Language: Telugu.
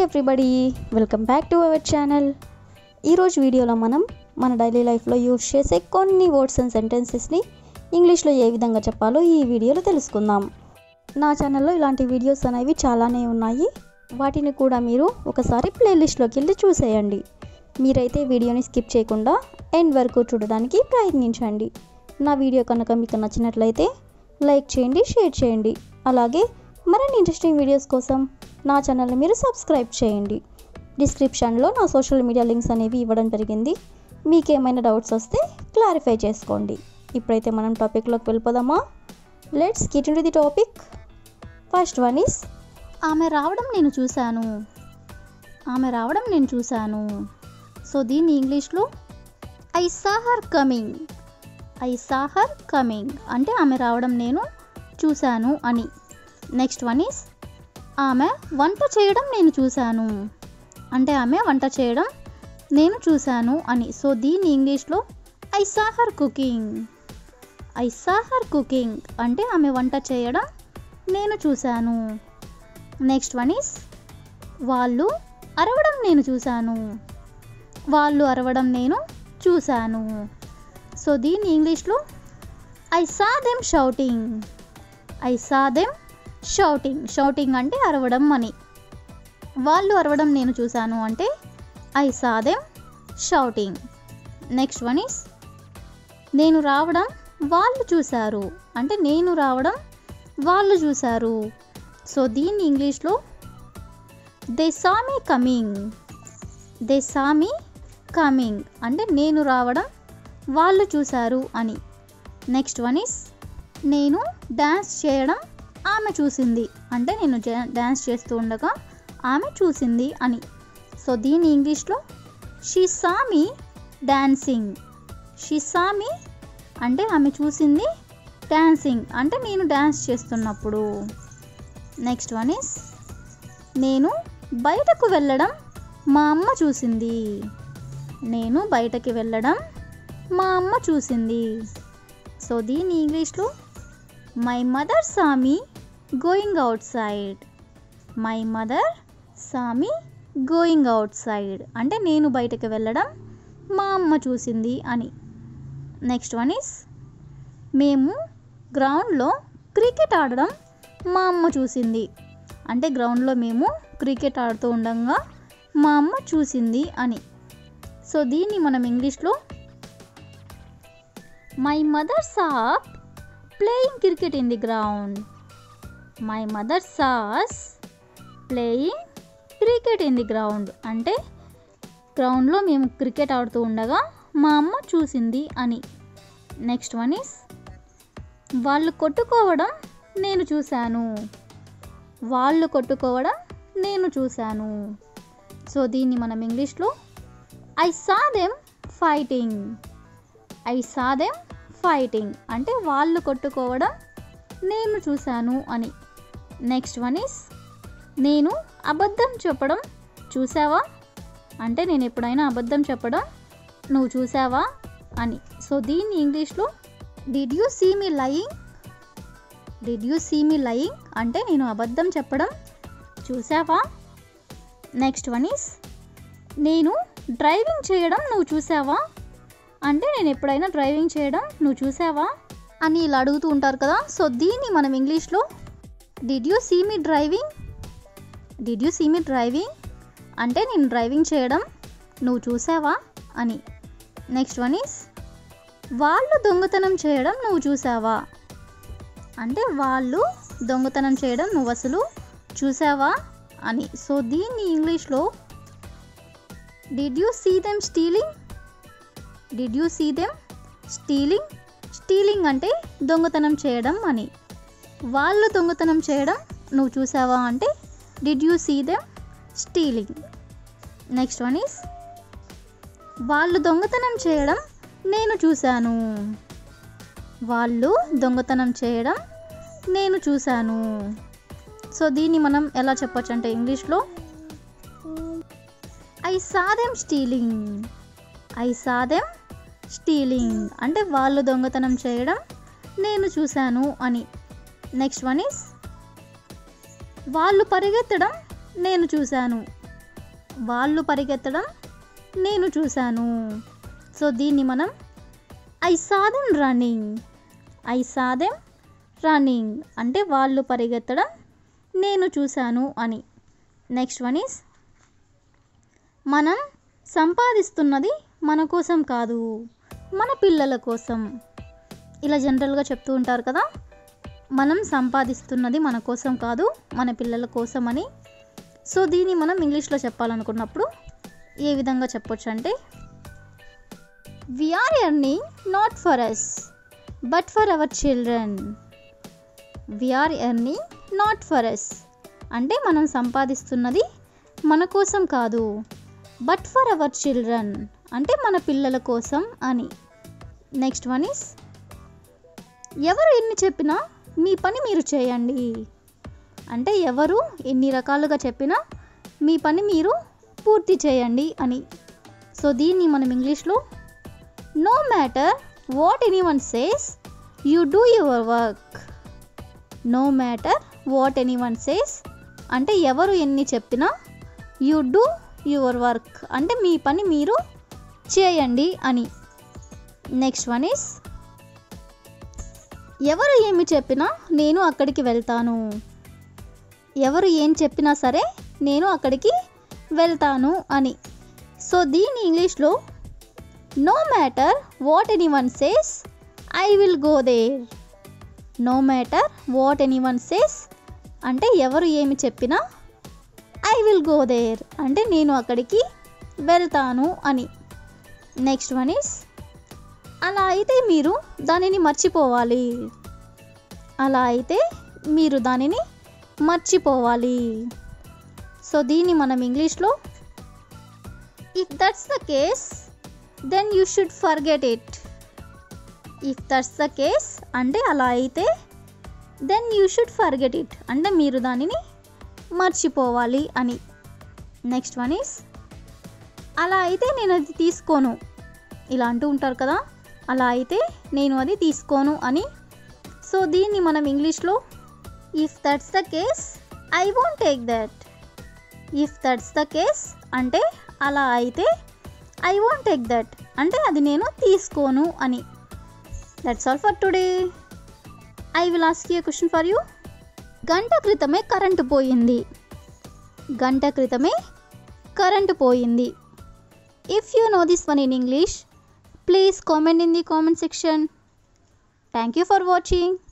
everybody welcome back to our channel ఈరోజు వీడియోలో మనం మన డైలీ లైఫ్లో యూజ్ చేసే కొన్ని వర్డ్స్ అండ్ సెంటెన్సెస్ని ఇంగ్లీష్లో ఏ విధంగా చెప్పాలో ఈ వీడియోలో తెలుసుకుందాం నా ఛానల్లో ఇలాంటి వీడియోస్ అనేవి చాలానే ఉన్నాయి వాటిని కూడా మీరు ఒకసారి ప్లేలిస్ట్లోకి వెళ్ళి చూసేయండి మీరైతే వీడియోని స్కిప్ చేయకుండా ఎండ్ వరకు చూడడానికి ప్రయత్నించండి నా వీడియో కనుక మీకు నచ్చినట్లయితే లైక్ చేయండి షేర్ చేయండి అలాగే మరిన్ని ఇంట్రెస్టింగ్ వీడియోస్ కోసం నా ఛానల్ని మీరు సబ్స్క్రైబ్ చేయండి డిస్క్రిప్షన్లో నా సోషల్ మీడియా లింక్స్ అనేవి ఇవ్వడం జరిగింది మీకు ఏమైనా డౌట్స్ వస్తే క్లారిఫై చేసుకోండి ఇప్పుడైతే మనం టాపిక్లోకి వెళ్ళిపోదామా let's get in the topic first one is ఆమె రావడం నేను చూశాను ఆమె రావడం నేను చూశాను సో దీన్ని ఇంగ్లీష్లో I saw her coming I saw her coming అంటే ఆమె రావడం నేను చూశాను అని నెక్స్ట్ వన్ ఈస్ ఆమె వంట చేయడం నేను చూశాను అంటే ఆమె వంట చేయడం నేను చూశాను అని సో దీన్ని ఇంగ్లీష్లో I saw her cooking I saw her cooking అంటే ఆమె వంట చేయడం నేను చూశాను నెక్స్ట్ వన్ ఈస్ వాళ్ళు అరవడం నేను చూశాను వాళ్ళు అరవడం నేను చూశాను సో దీన్ని ఇంగ్లీష్లో I saw them shouting I saw them shouting shouting అంటే అరవడం అని వాళ్ళు అరవడం నేను చూశాను అంటే I saw them shouting next one is నేను రావడం వాళ్ళు చూశారు అంటే నేను రావడం వాళ్ళు చూశారు సో దీన్ని ఇంగ్లీష్లో they saw me coming they saw me coming అంటే నేను రావడం వాళ్ళు చూశారు అని నెక్స్ట్ వన్ ఇస్ నేను డ్యాన్స్ చేయడం ఆమె చూసింది అంటే నేను డ్యాన్స్ చేస్తూ ఉండగా ఆమె చూసింది అని సో దీని ఇంగ్లీష్లో she saw me dancing she saw me అంటే ఆమె చూసింది డాన్సింగ్ అంటే నేను డ్యాన్స్ చేస్తున్నప్పుడు నెక్స్ట్ వన్ ఇస్ నేను బయటకు వెళ్ళడం మా అమ్మ చూసింది నేను బయటకి వెళ్ళడం మా అమ్మ చూసింది సో దీని ఇంగ్లీష్లో my mother saw me going outside my mother saw me going outside అంటే నేను బయటకు వెళ్ళడం మా అమ్మ చూసింది అని నెక్స్ట్ వన్ ఇస్ మేము గ్రౌండ్లో క్రికెట్ ఆడడం మా అమ్మ చూసింది అంటే గ్రౌండ్లో మేము క్రికెట్ ఆడుతూ ఉండగా మా అమ్మ చూసింది అని సో దీన్ని మనం ఇంగ్లీష్లో my mother saw us playing cricket in the ground my mother saw us playing cricket in the ground అంటే గ్రౌండ్లో మేము క్రికెట్ ఆడుతూ ఉండగా మా అమ్మ చూసింది అని నెక్స్ట్ వన్ ఇస్ వాళ్ళు కొట్టుకోవడం నేను చూశాను వాళ్ళు కొట్టుకోవడం నేను చూశాను సో దీన్ని మనం ఇంగ్లీష్లో I saw them fighting I saw them fighting అంటే వాళ్ళు కొట్టుకోవడం నేను చూశాను అని నెక్స్ట్ వన్ ఈస్ నేను అబద్ధం చెప్పడం చూసావా అంటే నేను ఎప్పుడైనా అబద్ధం చెప్పడం నువ్వు చూసావా అని సో దీన్ని ఇంగ్లీష్లో did you see me lying did you see me lying అంటే నేను అబద్ధం చెప్పడం చూసావా నెక్స్ట్ వన్ ఈస్ నేను డ్రైవింగ్ చేయడం నువ్వు చూసావా అంటే నేను ఎప్పుడైనా డ్రైవింగ్ చేయడం నువ్వు చూసావా అని ఇలా అడుగుతూ ఉంటారు కదా సో దీన్ని మనం ఇంగ్లీష్లో did you see me driving did you see me driving అంటే నేను డ్రైవింగ్ చేయడం నువ్వు చూసావా అని నెక్స్ట్ వన్ ఈస్ వాళ్ళు దొంగతనం చేయడం నువ్వు చూసావా అంటే వాళ్ళు దొంగతనం చేయడం నువ్వు అసలు చూసావా అని సో దీన్ని ఇంగ్లీష్లో did you see them stealing did you see them stealing stealing అంటే దొంగతనం చేయడం అని వాళ్ళు దొంగతనం చేయడం నువ్వు చూసావా అంటే did you see them stealing next one is వాళ్ళు దొంగతనం చేయడం నేను చూశాను వాళ్ళు దొంగతనం చేయడం నేను చూశాను సో దీన్ని మనం ఎలా చెప్పొచ్చు అంటే ఇంగ్లీష్లో I saw them stealing I saw them stealing అంటే వాళ్ళు దొంగతనం చేయడం నేను చూశాను అని నెక్స్ట్ వన్ ఈస్ వాళ్ళు పరిగెత్తడం నేను చూశాను వాళ్ళు పరిగెత్తడం నేను చూశాను సో దీన్ని మనం I saw them running I saw them running అంటే వాళ్ళు పరిగెత్తడం నేను చూశాను అని నెక్స్ట్ వన్ ఈస్ మనం సంపాదిస్తున్నది మన కోసం కాదు మన పిల్లల కోసం ఇలా జనరల్గా చెప్తూ ఉంటారు కదా మనం సంపాదిస్తున్నది మన కోసం కాదు మన పిల్లల కోసం అని సో దీన్ని మనం ఇంగ్లీష్లో చెప్పాలనుకున్నప్పుడు ఏ విధంగా చెప్పొచ్చు అంటే we are earning not for us but for our children we are earning not for us అంటే మనం సంపాదిస్తున్నది మన కోసం కాదు బట్ ఫర్ అవర్ చిల్డ్రన్ అంటే మన పిల్లల కోసం అని నెక్స్ట్ వన్ ఈస్ ఎవరు ఎన్ని చెప్పినా మీ పని మీరు చేయండి అంటే ఎవరు ఎన్ని రకాలుగా చెప్పినా మీ పని మీరు పూర్తి చేయండి అని సో దీన్ని మనం ఇంగ్లీష్లో no matter what anyone says you do your work no matter what anyone says అంటే ఎవరు ఎన్ని చెప్పినా యూ డూ యువర్ వర్క్ అంటే మీ పని మీరు చేయండి అని నెక్స్ట్ వన్ ఈస్ ఎవరు ఏమి చెప్పినా నేను అక్కడికి వెళ్తాను ఎవరు ఏం చెప్పినా సరే నేను అక్కడికి వెళ్తాను అని సో దీని ఇంగ్లీష్లో no matter what anyone says I will go there no matter what anyone says అంటే ఎవరు ఏమి చెప్పినా ఐ విల్ గో దేర్ అంటే నేను అక్కడికి వెళ్తాను అని నెక్స్ట్ వన్ ఈస్ అలా అయితే మీరు దానిని మర్చిపోవాలి అలా అయితే మీరు దానిని మర్చిపోవాలి సో దీన్ని మనం ఇంగ్లీష్లో if that's the case then you should forget it if that's the case అంటే అలా అయితే then you should forget it అంటే మీరు దానిని మర్చిపోవాలి అని నెక్స్ట్ వన్ ఈస్ అలా అయితే నేను అది తీసుకోను ఇలా అంటూ ఉంటారు కదా అలా అయితే నేను అది తీసుకోను అని సో దీన్ని మనం ఇంగ్లీష్లో if that's the case I won't take that if that's the case అంటే అలా అయితే ఐ వోంట్ టేక్ దట్ అంటే అది నేను తీసుకోను అని that's all for today I will ask you question for you గంట క్రితమే కరెంటు పోయింది గంట క్రితమే కరెంటు పోయింది if you know this one in English please comment in the comment section thank you for watching